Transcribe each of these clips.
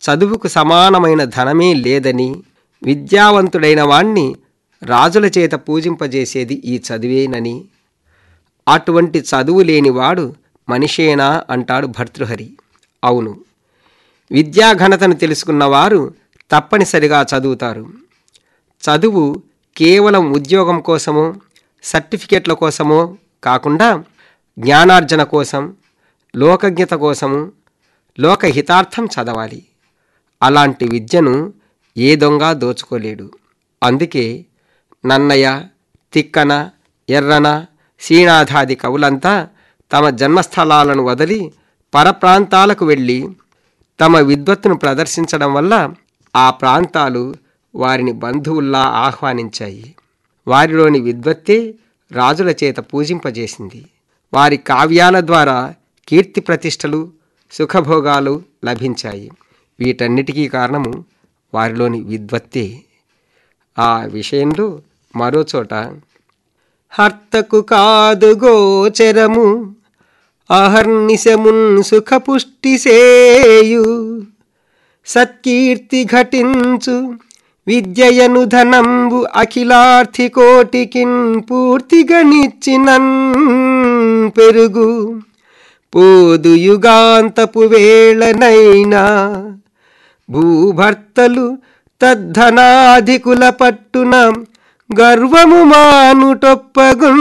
చదువుకు సమానమైన ధనమే లేదని విద్యావంతుడైన వాణ్ణి రాజుల చేత పూజింపజేసేది ఈ చదివేనని అటువంటి చదువు లేనివాడు మనిషేనా అంటాడు భర్తృహరి అవును విద్యాఘనతను తెలుసుకున్నవారు తప్పనిసరిగా చదువుతారు చదువు కేవలం ఉద్యోగం కోసమో సర్టిఫికెట్ల కోసమో కాకుండా జ్ఞానార్జన కోసం లోకజ్ఞత కోసము లోకహితార్థం చదవాలి అలాంటి విద్యను ఏ దొంగ దోచుకోలేడు అందుకే నన్నయ్య తిక్కన ఎర్రన శ్రీనాథాది కవులంతా తమ జన్మస్థలాలను వదిలి పరప్రాంతాలకు వెళ్ళి తమ విద్వత్తును ప్రదర్శించడం వల్ల ఆ ప్రాంతాలు వారిని బంధువుల్లా ఆహ్వానించాయి వారిలోని విద్వత్తే రాజుల చేత పూజింపజేసింది వారి కావ్యాల ద్వారా కీర్తి ప్రతిష్టలు సుఖభోగాలు లభించాయి వీటన్నిటికీ కారణము వారిలోని విద్వత్తే ఆ విషయంలో మరో చోట హర్తకు కాదు గోచరము అహర్నిశమున్ సుఖపుష్టి సేయు సత్కీర్తి ఘటించు విద్యయను ధనంబు అఖిలార్థి కోటికిన్ పూర్తిగా నిచ్చినన్ పెరుగు పోదు యుగాంతపు వేళనైనా భూభర్తలు తద్ధనాధికుల పట్టున గర్వము మానుటొప్పగున్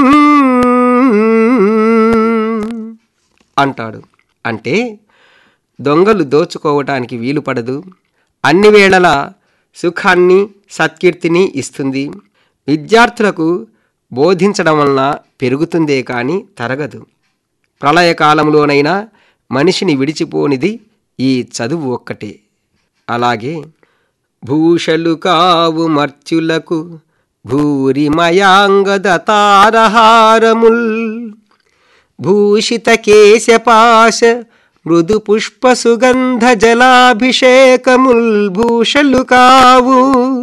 అంటాడు అంటే దొంగలు దోచుకోవటానికి వీలు పడదు అన్ని వేళలా సుఖాన్ని సత్కీర్తిని ఇస్తుంది విద్యార్థులకు బోధించడం వలన పెరుగుతుందే కానీ తరగదు ప్రళయకాలంలోనైనా మనిషిని విడిచిపోనిది ఈ చదువు ఒక్కటే అలాగే భూషలు కావు మర్త్యులకు భూరిమయాంగద తారహారముల్ భూషిత కేశపాశ మృదు పుష్ప సుగంధ జలాభిషేకముల్ భూషలు కావు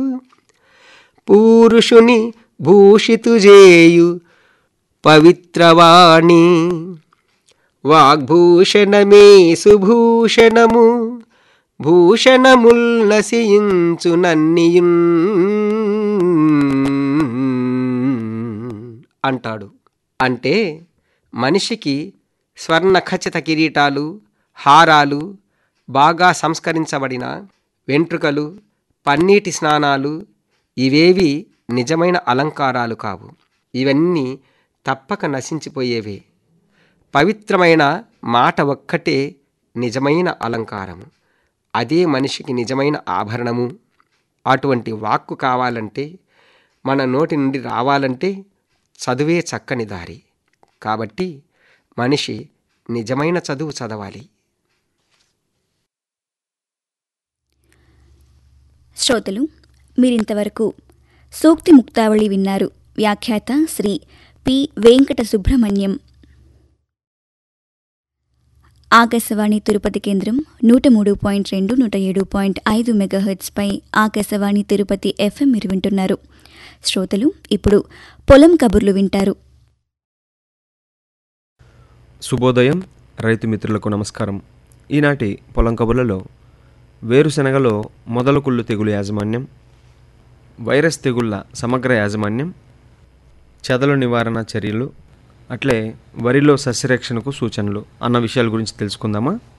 పూరుషుని భూషితుజేయు పవిత్రవాణి వాగ్భూషణమే సుభూషణము భూషణముల్ నశించు నన్నియున్ అంటాడు అంటే మనిషికి స్వర్ణ ఖచ్చిత కిరీటాలు హారాలు బాగా సంస్కరించబడిన వెంట్రుకలు పన్నీటి స్నానాలు ఇవేవి నిజమైన అలంకారాలు కావు ఇవన్నీ తప్పక నశించిపోయేవే పవిత్రమైన మాట ఒక్కటే నిజమైన అలంకారము అదే మనిషికి నిజమైన ఆభరణము అటువంటి వాక్కు కావాలంటే మన నోటి నుండి రావాలంటే చదువే చక్కని దారి కాబట్టి మనిషి నిజమైన చదువు చదవాలి శ్రోతలు మీరింతవరకు సూక్తి ముక్తావళి విన్నారు వ్యాఖ్యాత శ్రీ పి వెంకట సుబ్రహ్మణ్యం ఆకాశవాణి తిరుపతి కేంద్రం నూట మూడు పాయింట్ రెండు నూట ఏడు పాయింట్ ఐదు మెగాహెర్ట్స్పై ఆకాశవాణి తిరుపతి ఎఫ్ఎం మీరు వింటున్నారు శ్రోతలు ఇప్పుడు పొలం కబుర్లు వింటారు శుభోదయం రైతు మిత్రులకు నమస్కారం ఈనాటి పొలం కబుర్లలో వేరుశెనగలో మొదలకుళ్ళు తెగులు యాజమాన్యం వైరస్ తెగుళ్ళ సమగ్ర యాజమాన్యం చెదలు నివారణ చర్యలు అట్లే వరిలో సస్యరక్షణకు సూచనలు అన్న విషయాల గురించి తెలుసుకుందామా